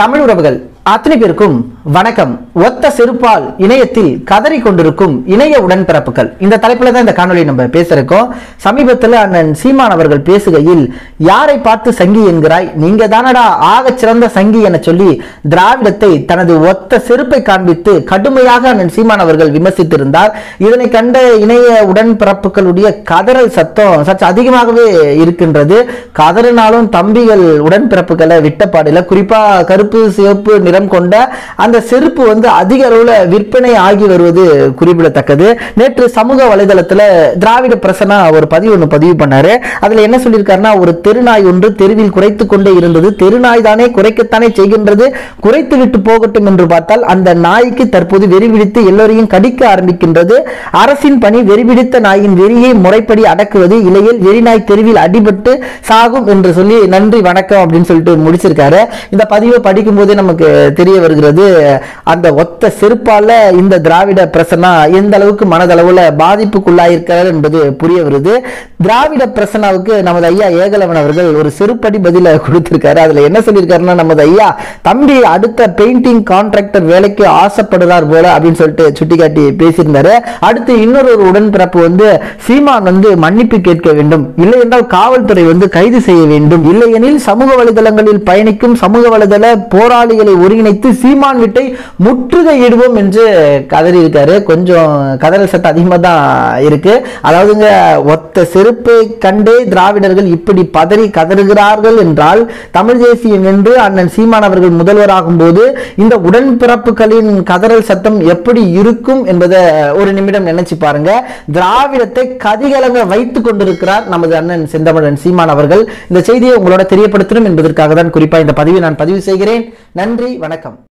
தமிழ் உறவுகள் அத்தனை பேருக்கும் வணக்கம் ஒத்த செருப்பால் இணையத்தில் கதறி கொண்டிருக்கும் இணைய உடன்பிறப்புகள் இந்த தலைப்புல தான் இந்த காணொளி நம்ம பேசிருக்கோம் சமீபத்தில் அண்ணன் சீமான் அவர்கள் பேசுகையில் யாரை பார்த்து சங்கி என்கிறாய் நீங்க தானடா ஆகச் சிறந்த சங்கி என சொல்லி திராவிடத்தை தனது ஒத்த செருப்பை காண்பித்து கடுமையாக அண்ணன் சீமான் அவர்கள் விமர்சித்திருந்தார் இதனை கண்ட இணைய உடன்பிறப்புகளுடைய கதறல் சத்தம் சற்று அதிகமாகவே இருக்கின்றது கதறினாலும் தம்பிகள் உடன்பிறப்புகளை விட்டப்பாடில குறிப்பா கருப்பு சிவப்பு நிறம் கொண்ட அந்த செருப்பு வந்து அதிக அளவுல விற்பனை ஆகி வருவது குறிப்பிடத்தக்கது நேற்று சமூக வலைதளத்துல திராவிட பிரசனா ஒரு பதிவு ஒன்று பதிவு பண்ணாரு அதுல என்ன சொல்லியிருக்காருன்னா ஒரு தெருநாய் ஒன்று தெருவில் குறைத்து கொண்டே இருந்தது தெருநாய் தானே குறைக்கத்தானே செய்கின்றது குறைத்து விட்டு போகட்டும் என்று பார்த்தால் அந்த நாய்க்கு தற்போது வெறி பிடித்து எல்லோரையும் கடிக்க ஆரம்பிக்கின்றது அரசின் பணி வெறி பிடித்த நாயின் வெறியை முறைப்படி அடக்குவது இல்லையில் வெறிநாய் தெருவில் அடிபட்டு சாகும் என்று சொல்லி நன்றி வணக்கம் அப்படின்னு சொல்லிட்டு முடிச்சிருக்காரு இந்த பதிவை படிக்கும் போதே நமக்கு தெரிய வருகிறது அந்த ஒத்த செருப்பால இந்த திராவிட பிரசனா எந்த அளவுக்கு மனதளவுல பாதிப்புக்குள்ளாயிருக்கிறார் என்பது புரிய வருது திராவிட பிரசனாவுக்கு நமது ஐயா ஏகலவன் அவர்கள் ஒரு செருப்படி பதில கொடுத்திருக்காரு அதுல என்ன சொல்லியிருக்காருன்னா நமது ஐயா தம்பி அடுத்த பெயிண்டிங் கான்ட்ராக்டர் வேலைக்கு ஆசைப்படுறார் போல அப்படின்னு சொல்லிட்டு சுட்டிக்காட்டி பேசியிருந்தாரு அடுத்து இன்னொரு ஒரு உடன்பிறப்பு வந்து சீமான் வந்து மன்னிப்பு கேட்க வேண்டும் இல்லை என்றால் காவல்துறை வந்து கைது செய்ய வேண்டும் இல்லையெனில் சமூக வலைதளங்களில் பயணிக்கும் சமூக வலைதள போராளிகளை ஒருங்கிணைத்து சீமான் வீட்டை முற்றுகையிடுவோம் என்று கதறி இருக்காரு கொஞ்சம் கதறல் சட்டம் அதிகமாக தான் இருக்கு அதாவதுங்க ஒத்த செருப்பை கண்டே திராவிடர்கள் இப்படி பதறி கதறுகிறார்கள் என்றால் தமிழ் தேசியம் என்று அண்ணன் சீமான் அவர்கள் முதல்வராகும் போது இந்த உடன்பிறப்புகளின் கதறல் சத்தம் எப்படி இருக்கும் என்பதை ஒரு நிமிடம் நினைச்சு பாருங்க திராவிடத்தை கதிகலங்க வைத்துக் கொண்டிருக்கிறார் நமது அண்ணன் செந்தமிழன் சீமான் அவர்கள் இந்த செய்தியை உங்களோட தெரியப்படுத்தணும் என்பதற்காக தான் குறிப்பா இந்த பதிவை நான் பதிவு செய்கிறேன் நன்றி வணக்கம்